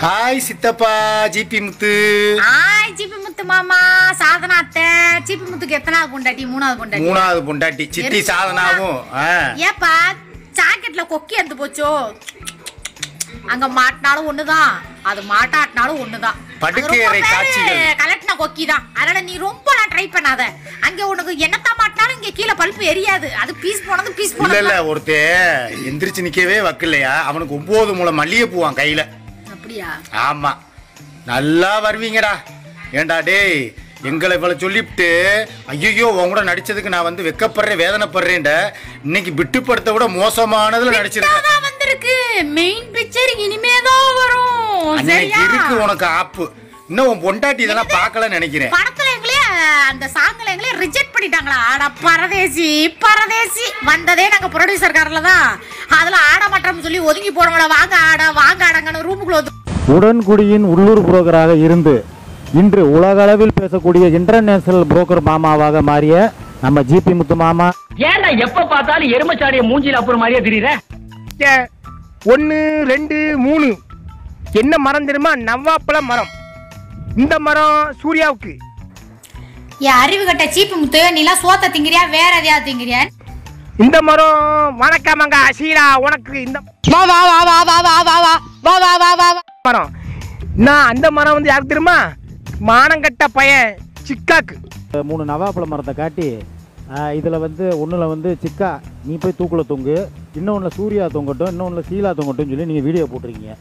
Hi சித்தப்பா GB முத்து ஆய் சிப்பி முத்து மாமா சாதனா அத்தை சிப்பி முத்துக்கு எத்தனாவது பொண்டாட்டி மூணாவது பொண்டாட்டி மூணாவது பொண்டாட்டி சித்தி எரிச்சலா? சாதனாவும் ஆ. ஏப்பா ஜாக்கெட்ல கொக்கி எடுத்து போச்சோ அங்க மாட்டினாலும் ஒண்ணுதான் அது மாட்டாட்டினாலும் ஒண்ணுதான் படுக்கை அறை காட்சிகள். கலட்டின கொக்கி தான் அதனால நீ ரொம்ப நான் ட்ரை பண்ணாத அங்க உனக்கு என்னத்தான் மாட்டினாலும் இங்க கீழே பல்ப்பு எரியாது அது பீஸ் போனது பீஸ் இல்ல இல்ல போனது ஒருத்தே எந்திரிச்சு நிக்கவே வக்கலையா அவனுக்கு ஒன்பது மூலம் மல்லிகை பூவான் கையில அப்படியா ஆமா நல்லா வருவீங்கடா ஏண்டா டேய் எங்களை இவ்வளவு சொல்லிவிட்டு ஐயோ உன் கூட நடிச்சதுக்கு நான் வந்து வெக்கப்படுறேன் வேதனைப்படுறேன்ட இன்னைக்கு விட்டுப்படுத்த விட மோசமானதுல நடிச்சிருக்கேன் தான் வந்திருக்கு மெயின் பிக்சர் இனிமேதான் வரும் அன்னைக்கு சரியா இருக்கு உனக்கு ஆப்பு இன்னும் உன் பொண்டாட்டி இதெல்லாம் பார்க்கலன்னு நினைக்கிறேன் படத்துல எங்களே அந்த சாங்ல எங்களே ரிஜெக்ட் பண்ணிட்டாங்களா ஆட பரதேசி பரதேசி வந்ததே நாங்க ப்ரொடியூசர் காரில் தான் அதுல ஆட மாட்டோம்னு சொல்லி ஒதுங்கி போனவங்கள வாங்க ஆட வாங்க ஆடங்கன்னு ரூமுக்குள்ள வந்து உடன்குடியின் உள்ளூர் புரோக்கராக இருந்து இன்று உலகளவில் பேசக்கூடிய இன்டர்நேஷனல் புரோக்கர் மாமாவாக மாறிய நம்ம ஜிபி முத்து மாமா ஏன்டா எப்ப பார்த்தாலும் எருமச்சாடிய மூஞ்சில அப்புறம் மாதிரியே தெரியுற ஒன்று ரெண்டு மூணு என்ன மரம் தெரியுமா நவ்வாப்பழ மரம் இந்த மரம் சூர்யாவுக்கு என் அறிவு கட்ட சீப்பு முத்து நீலாம் சோத்த திங்கிறியா வேற எதையாவது திங்கிறியா இந்த மரம் வணக்கமங்க அசீரா உனக்கு இந்த வா வா வா வா வா வா வா வா வா வா வா வா வா மரம் நான் அந்த மரம் வந்து யாருக்கு தெரியுமா மானங்கட்ட பையன் சிக்காக்கு மூணு நவாப்பழ மரத்தை காட்டி இதில் வந்து ஒன்றில் வந்து சிக்கா நீ போய் தூக்குல தொங்கு இன்னொன்றில் சூர்யா தொங்கட்டும் இன்னொன்றில் சீலா தொங்கட்டும் சொல்லி நீங்கள் வீடியோ போட்டிருக்கீங்க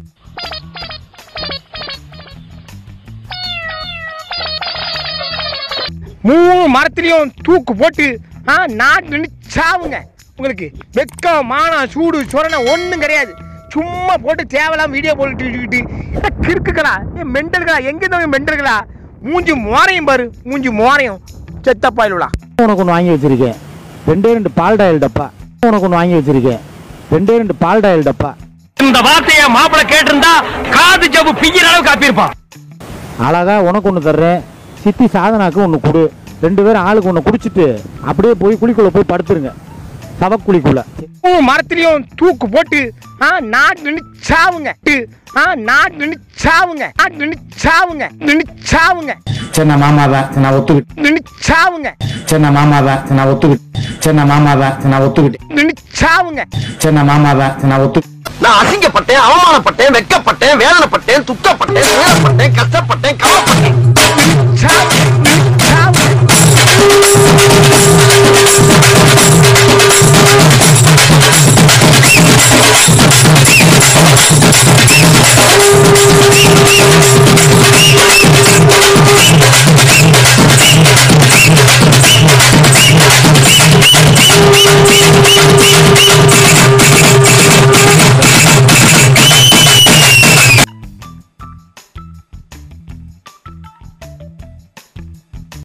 மூணு மரத்துலயும் தூக்கு போட்டு ஆ நாட்டு சாவுங்க உங்களுக்கு வெக்கம் மானம் சூடு சொரணை ஒன்றும் கிடையாது சும்மா போட்டு தேவையில்லாம வீடியோ போட்டுக்கிட்டு என்ன கிறுக்குகளா ஏன் மெண்டல்களா எங்க இருந்தவங்க மெண்டல்களா மூஞ்சி மோரையும் பாரு மூஞ்சி மோரையும் செத்த பாயிலுலா உனக்கு ஒன்று வாங்கி வச்சிருக்கேன் ரெண்டே ரெண்டு பால் டாயில் டப்பா உனக்கு ஒன்று வாங்கி வச்சிருக்கேன் ரெண்டே ரெண்டு பால் டாயில் டப்பா இந்த வார்த்தைய மாப்பிள கேட்டிருந்தா காது ஜவ்வு பிய்யிற அளவுக்கு காப்பியிருப்பான் அழகா உனக்கு ஒன்று தர்றேன் சித்தி சாதனாக்கு ஒன்று கொடு ரெண்டு பேரும் ஆளுக்கு ஒன்று குடிச்சிட்டு அப்படியே போய் குழிக்குள்ள போய் படுத்துருங்க சவக்குழிக்குள்ள மூணு மரத்துலயும் தூக்கு போட்டு ஆ நாட்டு சாவுங்க ஆ நாட்டு சாவுங்க நாட்டு சாவுங்க நின்னு சாவுங்க சின்ன மாமா தான் நான் ஒத்துக்கிட்டேன் நின்னு சாவுங்க சின்ன மாமா தான் நான் ஒத்துக்கிட்டேன் சின்ன மாமா தான் நான் ஒத்துக்கிட்டேன் நின்னு சாவுங்க சின்ன மாமா தான் நான் ஒத்துக்கிட்டேன் நான் அசிங்கப்பட்டேன் அவமானப்பட்டேன் வெக்கப்பட்டேன் வேதனைப்பட்டேன் துக்கப்பட்டேன் துயரப்பட்டேன் கஷ்டப்பட்டேன் கவலைப்பட்டேன்